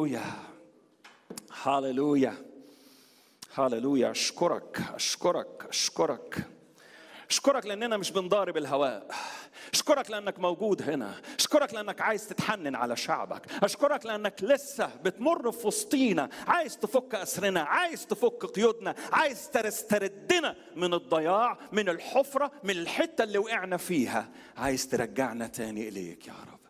هاللويا هاللويا هاللويا اشكرك اشكرك اشكرك اشكرك لاننا مش بنضارب الهواء اشكرك لانك موجود هنا اشكرك لانك عايز تتحنن على شعبك اشكرك لانك لسه بتمر في وسطينا عايز تفك اسرنا عايز تفك قيودنا عايز تستردنا من الضياع من الحفره من الحته اللي وقعنا فيها عايز ترجعنا تاني اليك يا رب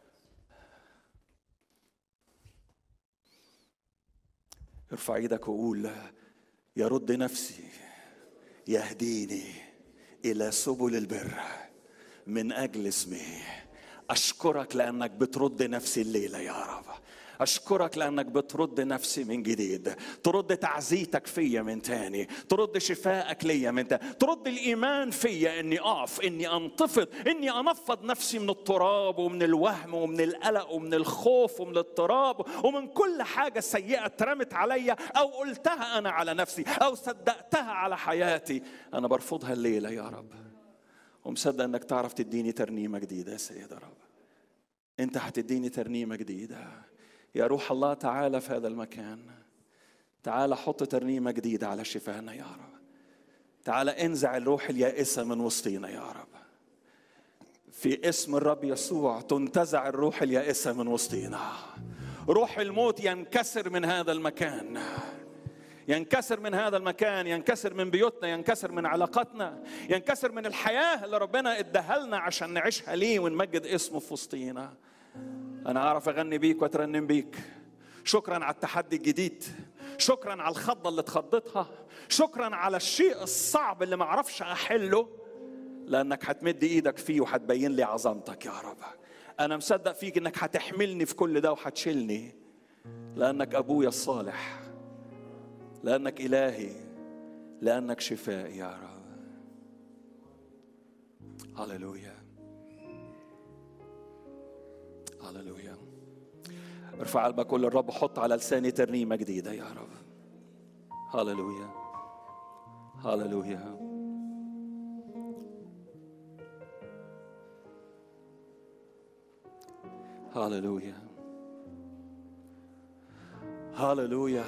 ارفع ايدك وقول يرد نفسي يهديني الى سبل البر من اجل اسمه اشكرك لانك بترد نفسي الليله يا رب أشكرك لأنك بترد نفسي من جديد ترد تعزيتك فيا من تاني ترد شفائك ليا من تاني ترد الإيمان فيا أني أقف أني أنتفض أني أنفض نفسي من التراب ومن الوهم ومن القلق ومن الخوف ومن الاضطراب ومن كل حاجة سيئة اترمت عليا أو قلتها أنا على نفسي أو صدقتها على حياتي أنا برفضها الليلة يا رب ومصدق أنك تعرف تديني ترنيمة جديدة يا سيد يا رب أنت هتديني ترنيمة جديدة يا روح الله تعالى في هذا المكان تعالى حط ترنيمة جديدة على شفانا يا رب تعالى انزع الروح اليائسة من وسطينا يا رب في اسم الرب يسوع تنتزع الروح اليائسة من وسطينا روح الموت ينكسر من هذا المكان ينكسر من هذا المكان ينكسر من بيوتنا ينكسر من علاقاتنا ينكسر من الحياة اللي ربنا اداها لنا عشان نعيشها ليه ونمجد اسمه في وسطينا أنا أعرف أغني بيك وأترنم بيك شكرا على التحدي الجديد شكرا على الخضة اللي اتخضتها شكرا على الشيء الصعب اللي ما اعرفش أحله لأنك هتمد إيدك فيه وهتبين لي عظمتك يا رب أنا مصدق فيك إنك هتحملني في كل ده وهتشيلني لأنك أبويا الصالح لأنك إلهي لأنك شفائي يا رب هللويا هللويا ارفع قلبك قول للرب حط على لساني ترنيمة جديدة يا رب هللويا هللويا هللويا هللويا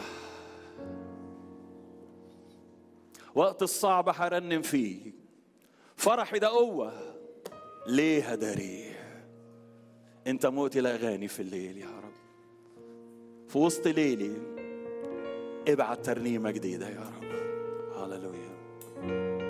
وقت الصعب هرنم فيه فرحي ده قوة ليه هداريه انت موت الاغاني في الليل يا رب في وسط ليلي ابعت ترنيمه جديده يا رب